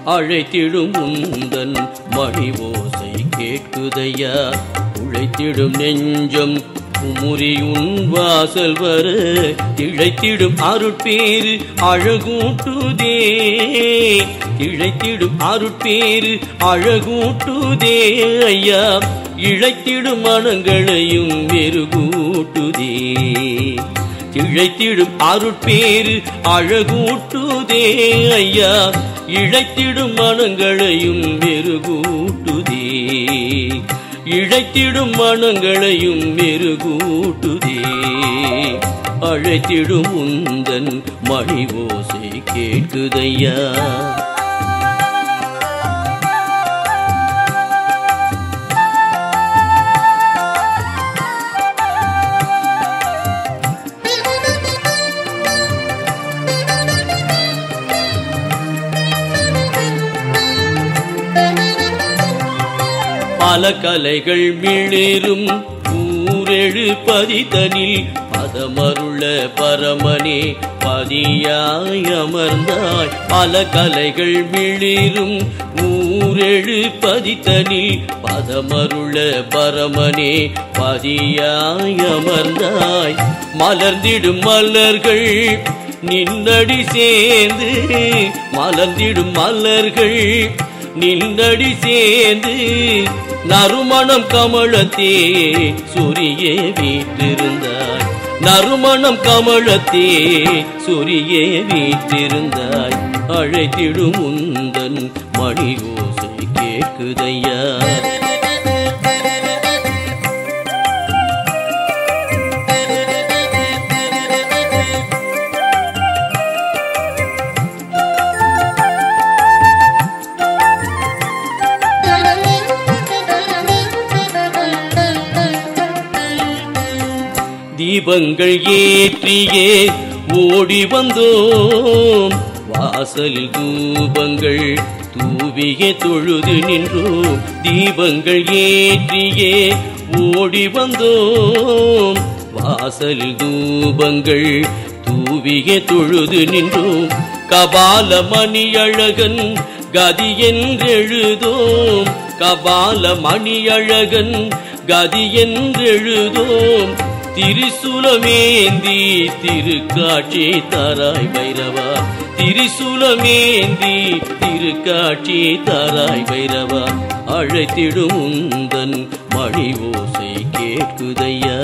அழைத்திடும் உந்தன் மணி ஓசை கேட்குதையா உழைத்திடும் நெஞ்சம் குமுறி உன் வாசல் வர இழைத்திடும் அருட்பேறு அழகூட்டுதே இழைத்திடும் அருட்பேறு அழகூட்டுதே ஐயா இழைத்திடும் மனங்களையும் மெருகூட்டுதே இழைத்திடும் அருட்பேறு அழகூட்டுதே ஐயா இழைத்திடும் மனங்களையும் மெருகூட்டுதே இழைத்திடும் மனங்களையும் மெருகூட்டுதே அழைத்திடும் உந்தன் மணி ஓசை கேட்குதையா பல கலைகள் மிளிரும் ஊரெழு பதிதனில் பதமருள பரமனே பதியாய் அமர்ந்தாய் பல கலைகள் மிளிரும் ஊரெழு பதிதனில் பதமருள பரமனே பதியாய் அமர்ந்தாய் மலர்ந்திடும் மலர்கள் நின்னடி சேர்ந்து மலர்ந்திடும் மலர்கள் நின்னடி சேர்ந்து நறுமணம் கமலத்தே சூரியே வீற்றிருந்தாய் நறுமணம் கமலத்தே சூரியே வீற்றிருந்தாய் அழைத்திடும் உந்தன் மணி ஓசை கேட்குதையா தீபங்கள் ஏற்றியே ஓடி வந்தோம் வாசலில் தூபங்கள் தூவியே தொழுது நின்றோம் தீபங்கள் ஏற்றியே ஓடி வந்தோம் வாசலில் தூபங்கள் தூவியே தொழுது நின்றோம் கபால மணி அழகன் கதி என்றெழுதோம் கபால மணி அழகன் கதி என்றெழுதோம் திரிசூலமேந்தி திருக்காட்சி தாராய் பைரவா திரிசூலமேந்தி திருக்காட்சி தாராய் பைரவா அழைத்திடும் உந்தன் மணி ஓசை கேட்குதையா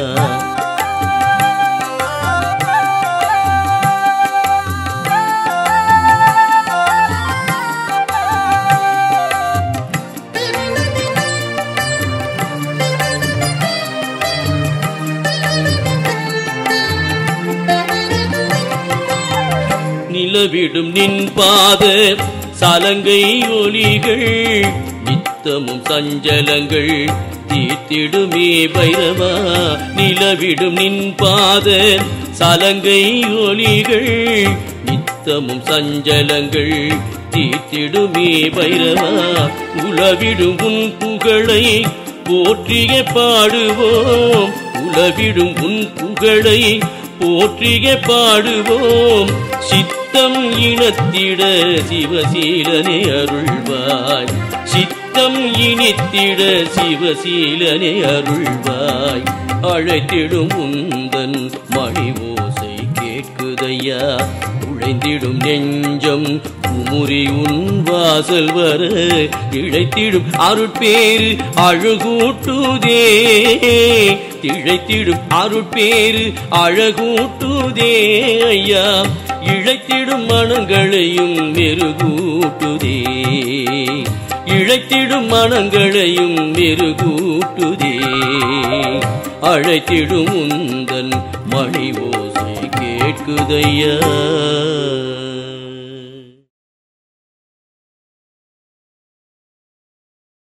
நிலவிடும் நின் பாத சலங்கை ஒலிகள் நித்தமும் சஞ்சலங்கள் தீர்த்திடுமே பைரவா நிலவிடும் நின் பாத சலங்கை ஒலிகள் நித்தமும் சஞ்சலங்கள் தீர்த்திடுமே பைரவா உலவிடும் உன் புகழை போற்றிய பாடுவோம் உலவிடும் உன் புகழை போற்றிய பாடுவோம் சித்தம் இனத்திட சிவசீலனே அருள்வாய் சித்தம் இனித்திட சிவசீலனே அருள்வாய் அழைத்திடும் உந்தன் மணி ஓசை கேட்குதையா உழைந்திடும் நெஞ்சம் குமுறி உன் வாசல் வர இழைத்திடும் அருட்பேறு அழகூட்டுதே இழைத்திடும் அருட்பேறு அழகூட்டுதே ஐயா இழைத்திடும் மனங்களையும் மெருகூட்டுதே இழைத்திடும் மனங்களையும் மெருகூட்டுதே அழைத்திடும் உந்தன் மணி ஓசை கேட்குதையா